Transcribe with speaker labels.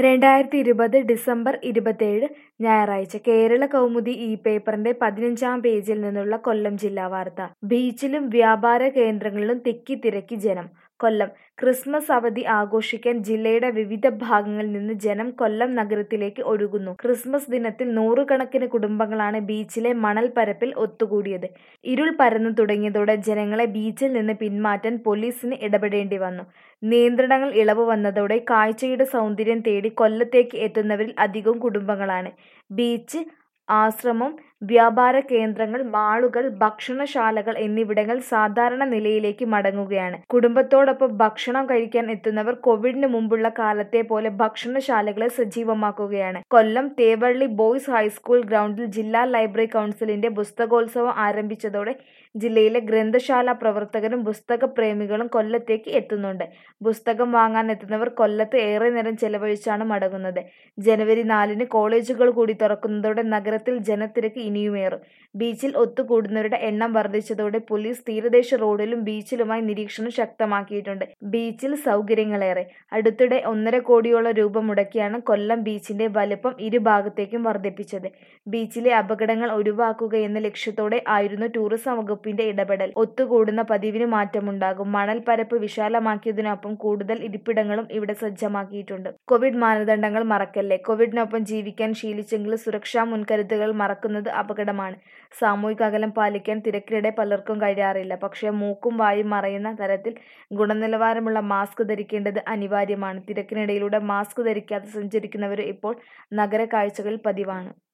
Speaker 1: രണ്ടായിരത്തി ഇരുപത് ഡിസംബർ ഇരുപത്തേഴ് ഞായറാഴ്ച കേരള കൗമുദി ഈ പേപ്പറിന്റെ പതിനഞ്ചാം പേജിൽ നിന്നുള്ള കൊല്ലം ജില്ലാ വാർത്ത ബീച്ചിലും വ്യാപാര കേന്ദ്രങ്ങളിലും തിക്കിത്തിരക്കി ജനം കൊല്ലം ക്രിസ്മസ് അവധി ആഘോഷിക്കാൻ ജില്ലയുടെ വിവിധ ഭാഗങ്ങളിൽ നിന്ന് ജനം കൊല്ലം നഗരത്തിലേക്ക് ഒഴുകുന്നു ക്രിസ്മസ് ദിനത്തിൽ നൂറുകണക്കിന് കുടുംബങ്ങളാണ് ബീച്ചിലെ മണൽ പരപ്പിൽ ഒത്തുകൂടിയത് ഇരുൾ പരന്നു തുടങ്ങിയതോടെ ജനങ്ങളെ ബീച്ചിൽ നിന്ന് പിന്മാറ്റാൻ പോലീസിന് ഇടപെടേണ്ടി വന്നു നിയന്ത്രണങ്ങൾ ഇളവ് വന്നതോടെ കാഴ്ചയുടെ സൗന്ദര്യം തേടി കൊല്ലത്തേക്ക് എത്തുന്നവരിൽ അധികവും കുടുംബങ്ങളാണ് ബീച്ച് ആശ്രമം വ്യാപാര കേന്ദ്രങ്ങൾ മാളുകൾ ഭക്ഷണശാലകൾ എന്നിവിടങ്ങൾ സാധാരണ നിലയിലേക്ക് മടങ്ങുകയാണ് കുടുംബത്തോടൊപ്പം ഭക്ഷണം കഴിക്കാൻ എത്തുന്നവർ കോവിഡിന് മുമ്പുള്ള കാലത്തെ പോലെ ഭക്ഷണശാലകളെ സജീവമാക്കുകയാണ് കൊല്ലം തേവള്ളി ബോയ്സ് ഹൈസ്കൂൾ ഗ്രൗണ്ടിൽ ജില്ലാ ലൈബ്രറി കൗൺസിലിന്റെ പുസ്തകോത്സവം ആരംഭിച്ചതോടെ ജില്ലയിലെ ഗ്രന്ഥശാല പ്രവർത്തകരും പുസ്തക പ്രേമികളും കൊല്ലത്തേക്ക് എത്തുന്നുണ്ട് പുസ്തകം വാങ്ങാൻ എത്തുന്നവർ കൊല്ലത്ത് ഏറെ നേരം ചെലവഴിച്ചാണ് മടങ്ങുന്നത് ജനുവരി നാലിന് കോളേജുകൾ കൂടി തുറക്കുന്നതോടെ നഗരത്തിൽ ജനത്തിരക്ക് ഇനിയുമേറും ബീച്ചിൽ ഒത്തുകൂടുന്നവരുടെ എണ്ണം വർദ്ധിച്ചതോടെ പോലീസ് തീരദേശ റോഡിലും ബീച്ചിലുമായി നിരീക്ഷണം ശക്തമാക്കിയിട്ടുണ്ട് ബീച്ചിൽ സൗകര്യങ്ങളേറെ അടുത്തിടെ ഒന്നര കോടിയോളം രൂപ മുടക്കിയാണ് കൊല്ലം ബീച്ചിന്റെ വലിപ്പം ഇരുഭാഗത്തേക്കും വർദ്ധിപ്പിച്ചത് ബീച്ചിലെ അപകടങ്ങൾ ഒഴിവാക്കുക എന്ന ലക്ഷ്യത്തോടെ ആയിരുന്നു ടൂറിസം വകുപ്പിന്റെ ഇടപെടൽ ഒത്തുകൂടുന്ന പതിവിന് മാറ്റമുണ്ടാകും മണൽ പരപ്പ് വിശാലമാക്കിയതിനൊപ്പം കൂടുതൽ ഇരിപ്പിടങ്ങളും ഇവിടെ സജ്ജമാക്കിയിട്ടുണ്ട് കോവിഡ് മാനദണ്ഡങ്ങൾ മറക്കല്ലേ കോവിഡിനൊപ്പം ജീവിക്കാൻ ശീലിച്ചെങ്കിലും സുരക്ഷാ മുൻകരുതലുകൾ മറക്കുന്നത് അപകടമാണ് സാമൂഹിക അകലം പാലിക്കാൻ തിരക്കിനിടെ പലർക്കും കഴിയാറില്ല പക്ഷേ മൂക്കും വായും മറയുന്ന തരത്തിൽ ഗുണനിലവാരമുള്ള മാസ്ക് ധരിക്കേണ്ടത് അനിവാര്യമാണ് തിരക്കിനിടയിലൂടെ മാസ്ക് ധരിക്കാതെ സഞ്ചരിക്കുന്നവരും ഇപ്പോൾ നഗര കാഴ്ചകളിൽ പതിവാണ്